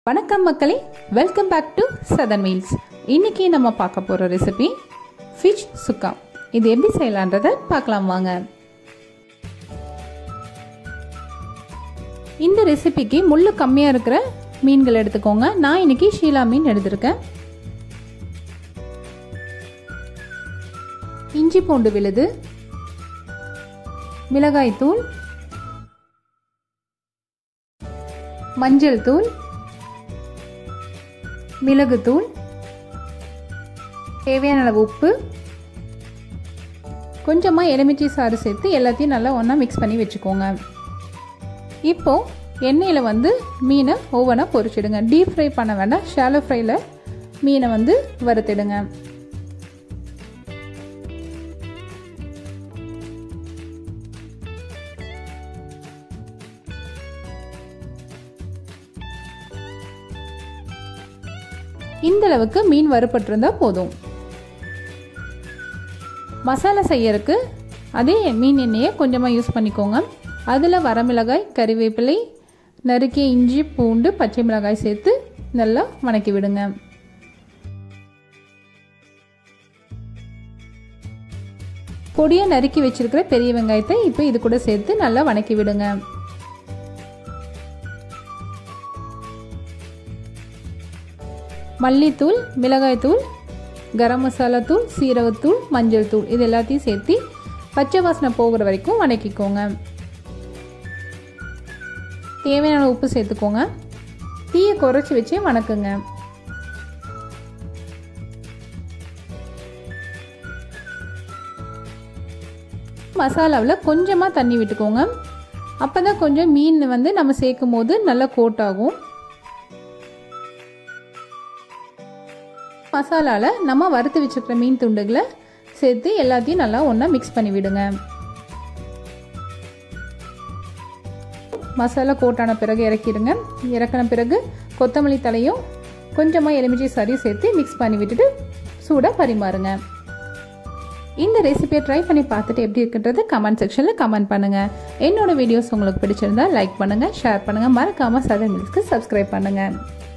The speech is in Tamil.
வணக்கம் மக்களே welcome back to southern meals இன்னைக்கு நம்ம பார்க்க போகிற ரெசிபி ஃபிஷ் சுக்கா இது எப்படி செய்யலான்றதை பார்க்கலாம் வாங்க இந்த ரெசிபிக்கு முள்ளு கம்மியாக இருக்கிற மீன்கள் எடுத்துக்கோங்க நான் இன்னைக்கு ஷீலா மீன் எடுத்திருக்கேன் இஞ்சி பூண்டு விழுது மிளகாய்த்தூள் மஞ்சள் தூள் மிளகுத்தூள் தேவையான அளவு உப்பு கொஞ்சமாக எலுமிச்சை சாறு சேர்த்து எல்லாத்தையும் நல்லா ஒன்றா மிக்ஸ் பண்ணி வச்சுக்கோங்க இப்போது எண்ணெயில் வந்து மீனை ஓவனாக பொரிச்சிடுங்க டீப் ஃப்ரை பண்ண வேண்டாம் ஷாலோ ஃப்ரையில் மீனை வந்து வறுத்திடுங்க இந்த அளவுக்கு மீன் வறுபட்டிருந்தால் போதும் மசாலா செய்யறதுக்கு அதே மீன் எண்ணெயை கொஞ்சமாக யூஸ் பண்ணிக்கோங்க அதில் வரமிளகாய் கறிவேப்பிலை நறுக்கிய இஞ்சி பூண்டு பச்சை மிளகாய் சேர்த்து நல்லா வணக்கி விடுங்க பொடியை நறுக்கி வச்சிருக்கிற பெரிய வெங்காயத்தை இப்போ இது கூட சேர்த்து நல்லா வணக்கி விடுங்க மல்லித்தூள் மிளகாய்த்தூள் கரம் மசாலா தூள் சீரகத்தூள் மஞ்சள் தூள் இது எல்லாத்தையும் சேர்த்து பச்சை வாசனை போகிற வரைக்கும் வணக்கிக்கோங்க தேவையான உப்பு சேர்த்துக்கோங்க தீயை குறைச்சி வச்சு வணக்குங்க மசாலாவில் கொஞ்சமாக தண்ணி விட்டுக்கோங்க அப்போ தான் கொஞ்சம் மீன் வந்து நம்ம சேர்க்கும் போது நல்லா கோட் ஆகும் மசாலாவில் நம்ம வறுத்து வச்சுருக்கிற மீன் துண்டுகளை சேர்த்து எல்லாத்தையும் நல்லா ஒன்றா மிக்ஸ் பண்ணி விடுங்க மசாலா கோட்டான பிறகு இறக்கிடுங்க இறக்கின பிறகு கொத்தமல்லி தலையும் கொஞ்சமாக எலுமிச்சை சரி சேர்த்து மிக்ஸ் பண்ணி விட்டுட்டு சூடாக பரிமாறுங்க இந்த ரெசிபியை ட்ரை பண்ணி பார்த்துட்டு எப்படி இருக்குன்றது கமெண்ட் செக்ஷனில் கமெண்ட் பண்ணுங்கள் என்னோட வீடியோஸ் உங்களுக்கு பிடிச்சிருந்தா லைக் பண்ணுங்கள் ஷேர் பண்ணுங்கள் மறக்காமல் சதன் மில்ஸ்க்கு சப்ஸ்கிரைப் பண்ணுங்கள்